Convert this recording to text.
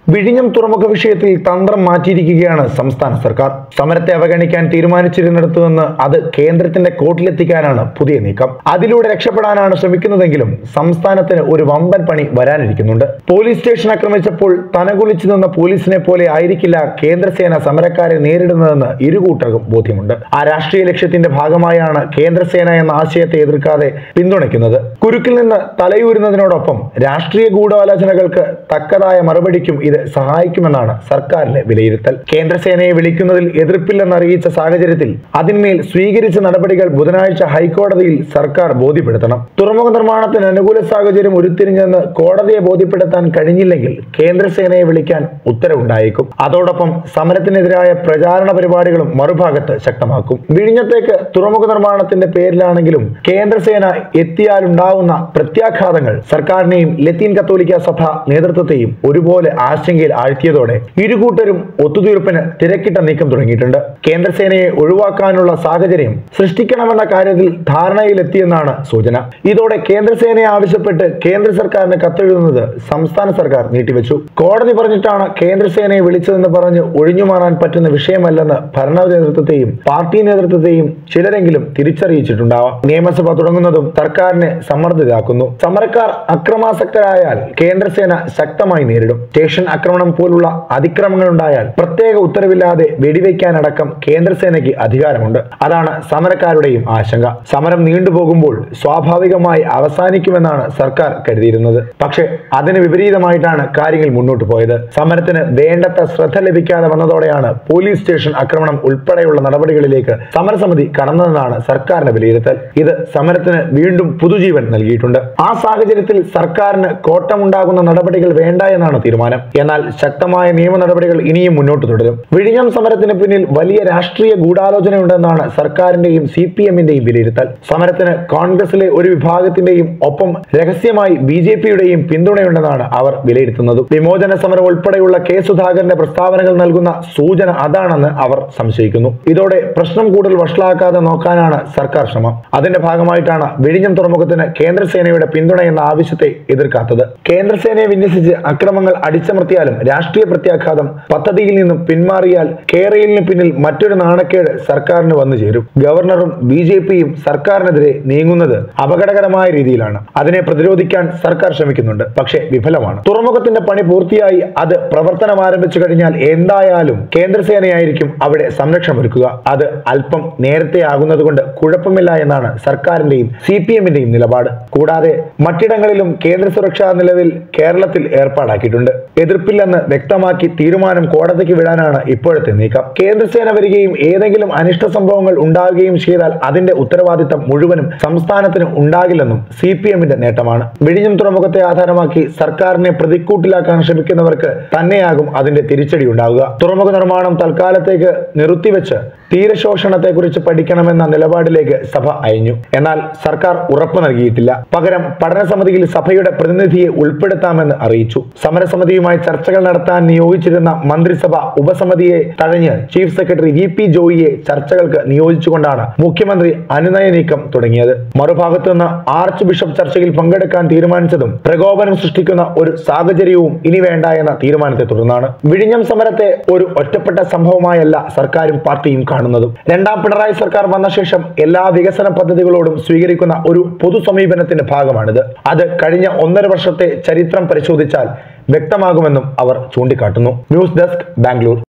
വിഴിഞ്ഞം തുറമുഖ വിഷയത്തിൽ തന്ത്രം മാറ്റിയിരിക്കുകയാണ് സംസ്ഥാന സർക്കാർ സമരത്തെ അവഗണിക്കാൻ തീരുമാനിച്ചിരുന്നിടത്തു നിന്ന് അത് കേന്ദ്രത്തിന്റെ കോട്ടിലെത്തിക്കാനാണ് പുതിയ നീക്കം അതിലൂടെ രക്ഷപ്പെടാനാണ് ശ്രമിക്കുന്നതെങ്കിലും സംസ്ഥാനത്തിന് ഒരു വമ്പൻ പണി വരാനിരിക്കുന്നുണ്ട് പോലീസ് സ്റ്റേഷൻ ആക്രമിച്ചപ്പോൾ തനകുലിച്ചു നിന്ന പോലീസിനെ പോലെ ആയിരിക്കില്ല കേന്ദ്രസേന സമരക്കാരെ നേരിടുന്നതെന്ന് ഇരുകൂട്ടർക്കും ബോധ്യമുണ്ട് ആ രാഷ്ട്രീയ ലക്ഷ്യത്തിന്റെ ഭാഗമായാണ് കേന്ദ്രസേന എന്ന ആശയത്തെ എതിർക്കാതെ പിന്തുണയ്ക്കുന്നത് കുരുക്കിൽ നിന്ന് തലയൂരുന്നതിനോടൊപ്പം രാഷ്ട്രീയ ഗൂഢാലോചനകൾക്ക് തക്കതായ മറുപടിക്കും ഇത് സഹായിക്കുമെന്നാണ് സർക്കാരിന്റെ വിലയിരുത്തൽ കേന്ദ്രസേനയെ വിളിക്കുന്നതിൽ എതിർപ്പില്ലെന്ന് അറിയിച്ച സാഹചര്യത്തിൽ അതിന്മേൽ സ്വീകരിച്ച നടപടികൾ ബുധനാഴ്ച ഹൈക്കോടതിയിൽ സർക്കാർ ബോധ്യപ്പെടുത്തണം തുറമുഖ നിർമ്മാണത്തിന് അനുകൂല സാഹചര്യം ഉരുത്തിരിഞ്ഞെന്ന് കോടതിയെ ബോധ്യപ്പെടുത്താൻ കഴിഞ്ഞില്ലെങ്കിൽ കേന്ദ്രസേനയെ വിളിക്കാൻ ഉത്തരവുണ്ടായേക്കും അതോടൊപ്പം സമരത്തിനെതിരായ പ്രചാരണ പരിപാടികളും മറുഭാഗത്ത് ശക്തമാക്കും വിഴിഞ്ഞത്തേക്ക് തുറമുഖ നിർമ്മാണത്തിന്റെ പേരിലാണെങ്കിലും കേന്ദ്രസേന എത്തിയാലുണ്ടാവുന്ന പ്രത്യാഘാതങ്ങൾ സർക്കാരിനെയും ലത്തീൻ കത്തോലിക്ക സഭ നേതൃത്വത്തെയും ഒരുപോലെ ആശങ്കയിൽ ആഴ്ത്തിയതോടെ ഇരുകൂട്ടരും ഒത്തുതീർപ്പിന് തിരക്കിട്ട നീക്കം തുടങ്ങിയിട്ടുണ്ട് കേന്ദ്രസേനയെ ഒഴിവാക്കാനുള്ള സാഹചര്യം സൃഷ്ടിക്കണമെന്ന കാര്യത്തിൽ ധാരണയിലെത്തിയെന്നാണ് സൂചന ഇതോടെ കേന്ദ്രസേനയെ ആവശ്യപ്പെട്ട് കേന്ദ്ര സർക്കാരിന് കത്തെഴുതുന്നത് സംസ്ഥാന സർക്കാർ നീട്ടിവെച്ചു കോടതി പറഞ്ഞിട്ടാണ് കേന്ദ്രസേനയെ വിളിച്ചതെന്ന് പറഞ്ഞ് ഒഴിഞ്ഞുമാറാൻ പറ്റുന്ന വിഷയമല്ലെന്ന് ഭരണ നേതൃത്വത്തെയും പാർട്ടി നേതൃത്വത്തെയും ചിലരെങ്കിലും തിരിച്ചറിയിച്ചിട്ടുണ്ടാവാം നിയമസഭ തുടങ്ങുന്നതും സർക്കാരിനെ സമ്മർദ്ദിതാക്കുന്നു സമരക്കാർ അക്രമാസക്തരായാൽ കേന്ദ്രസേന ശക്തമായി നേരിടും സ്റ്റേഷൻ ആക്രമണം പോലുള്ള അതിക്രമങ്ങൾ ഉണ്ടായാൽ പ്രത്യേക ഉത്തരവില്ലാതെ വെടിവെക്കാനടക്കം കേന്ദ്രസേനയ്ക്ക് അധികാരമുണ്ട് അതാണ് സമരക്കാരുടെയും ആശങ്ക സമരം നീണ്ടുപോകുമ്പോൾ സ്വാഭാവികമായി അവസാനിക്കുമെന്നാണ് സർക്കാർ കരുതിയിരുന്നത് പക്ഷേ അതിന് വിപരീതമായിട്ടാണ് കാര്യങ്ങൾ മുന്നോട്ട് പോയത് സമരത്തിന് വേണ്ടത്ര ശ്രദ്ധ ലഭിക്കാതെ വന്നതോടെയാണ് പോലീസ് സ്റ്റേഷൻ ആക്രമണം ഉൾപ്പെടെയുള്ള നടപടികളിലേക്ക് സമരസമിതി കടന്നതെന്നാണ് സർക്കാരിന്റെ വിലയിരുത്തൽ ഇത് സമരത്തിന് വീണ്ടും പുതുജീവൻ നൽകിയിട്ടുണ്ട് ആ സാഹചര്യത്തിൽ സർക്കാരിന് കോട്ടമുണ്ടാകുന്ന നടപടികൾ വേണ്ട എന്നാണ് തീരുമാനം എന്നാൽ ശക്തമായ നിയമ നടപടികൾ ഇനിയും മുന്നോട്ട് തുടരും വിഴിഞ്ഞം സമരത്തിന് പിന്നിൽ വലിയ രാഷ്ട്രീയ ഗൂഢാലോചനയുണ്ടെന്നാണ് സർക്കാരിന്റെയും സി പി എമ്മിന്റെയും വിലയിരുത്തൽ സമരത്തിന് കോൺഗ്രസിലെ ഒരു വിഭാഗത്തിന്റെയും ഒപ്പം രഹസ്യമായി ബി ജെ പിയുടെയും പിന്തുണയുണ്ടെന്നാണ് അവർ വിലയിരുത്തുന്നത് വിമോചന സമരം ഉൾപ്പെടെയുള്ള കെ സുധാകരന്റെ പ്രസ്താവനകൾ നൽകുന്ന സൂചന അതാണെന്ന് അവർ സംശയിക്കുന്നു ഇതോടെ പ്രശ്നം കൂടുതൽ വഷളാക്കാതെ നോക്കാനാണ് സർക്കാർ ശ്രമം അതിന്റെ ഭാഗമായിട്ടാണ് വിഴിഞ്ഞം തുറമുഖത്തിന് കേന്ദ്രസേനയുടെ പിന്തുണ എന്ന ആവശ്യത്തെ എതിർക്കാത്തത് കേന്ദ്രസേനയെ വിന്യസിച്ച് അക്രമങ്ങൾ അടിച്ചമർത്തിയാലും രാഷ്ട്രീയ പ്രത്യാഘാതം പദ്ധതിയിൽ നിന്നും പിന്മാറിയാൽ കേരളിന് പിന്നിൽ മറ്റൊരു നാണക്കേട് സർക്കാരിന് വന്നു ചേരും ഗവർണറും ബി ജെ പിയും സർക്കാരിനെതിരെ നീങ്ങുന്നത് അപകടകരമായ രീതിയിലാണ് അതിനെ പ്രതിരോധിക്കാൻ സർക്കാർ ശ്രമിക്കുന്നുണ്ട് പക്ഷേ വിഫലമാണ് തുറമുഖത്തിന്റെ പണി പൂർത്തിയായി അത് പ്രവർത്തനം ആരംഭിച്ചു കഴിഞ്ഞാൽ എന്തായാലും കേന്ദ്രസേനയായിരിക്കും അവിടെ സംരക്ഷണം ഒരുക്കുക അത് അല്പം നേരത്തെ ആകുന്നത് കൊണ്ട് കുഴപ്പമില്ല എന്നാണ് സർക്കാരിന്റെയും സി പി എമ്മിന്റെയും നിലപാട് കൂടാതെ മറ്റിടങ്ങളിലും കേന്ദ്ര സുരക്ഷാ നിലവിൽ കേരളത്തിൽ ഏർപ്പാടാക്കിയിട്ടുണ്ട് എതിർപ്പില്ലെന്ന് വ്യക്തമാക്കി തീരുമാനം കോടതിക്ക് വിടാനാണ് ഇപ്പോഴത്തെ നീക്കം കേന്ദ്രസേന വരികയും ഏതെങ്കിലും അനിഷ്ട സംഭവങ്ങൾ ഉണ്ടാകുകയും ചെയ്താൽ അതിന്റെ ഉത്തരവാദിത്തം മുഴുവനും സംസ്ഥാനത്തിന് ഉണ്ടാകില്ലെന്നും സി പി എമ്മിന്റെ നേട്ടമാണ് വിഴിഞ്ഞം തുറമുഖത്തെ ആധാരമാക്കി സർക്കാരിനെ പ്രതിക്കൂട്ടിലാക്കാൻ ശ്രമിക്കുന്നവർക്ക് തന്നെയാകും അതിന്റെ തിരിച്ചടി ഉണ്ടാവുക തുറമുഖ നിർമ്മാണം തൽക്കാലത്തേക്ക് നിർത്തിവെച്ച് തീരശോഷണത്തെക്കുറിച്ച് പഠിക്കണമെന്ന നിലപാടിലേക്ക് സഭ അയഞ്ഞു എന്നാൽ സർക്കാർ ഉറപ്പ് നൽകിയിട്ടില്ല പകരം പഠനസമിതിയിൽ സഭയുടെ പ്രതിനിധിയെ ഉൾപ്പെടുത്താമെന്ന് അറിയിച്ചു സമരസമിതിയുമായി ചർച്ചകൾ നടത്താൻ നിയോഗിച്ചിരുന്ന മന്ത്രിസഭ ഉപസമിതിയെ തഴഞ്ഞ് ചീഫ് സെക്രട്ടറി വി പി ജോയിയെ ചർച്ചകൾക്ക് നിയോഗിച്ചുകൊണ്ടാണ് മുഖ്യമന്ത്രി അനുനയ നീക്കം തുടങ്ങിയത് മറുഭാഗത്തു നിന്ന് ആർച്ച് ബിഷപ്പ് ചർച്ചയിൽ പങ്കെടുക്കാൻ തീരുമാനിച്ചതും പ്രകോപനം സൃഷ്ടിക്കുന്ന ഒരു സാഹചര്യവും ഇനി വേണ്ട എന്ന തീരുമാനത്തെ തുടർന്നാണ് വിഴിഞ്ഞം സമരത്തെ ഒരു ഒറ്റപ്പെട്ട സംഭവമായല്ല സർക്കാരും പാർട്ടിയും കാണുന്നതും രണ്ടാം പിണറായി സർക്കാർ വന്ന ശേഷം എല്ലാ വികസന പദ്ധതികളോടും സ്വീകരിക്കുന്ന ഒരു പൊതു സമീപനത്തിന്റെ ഭാഗമാണിത് അത് കഴിഞ്ഞ ഒന്നര വർഷത്തെ ചരിത്രം പരിശോധിച്ചാൽ വ്യക്തമാകുമെന്നും അവർ ചൂണ്ടിക്കാട്ടുന്നു ന്യൂസ് ഡെസ്ക് ബാംഗ്ലൂർ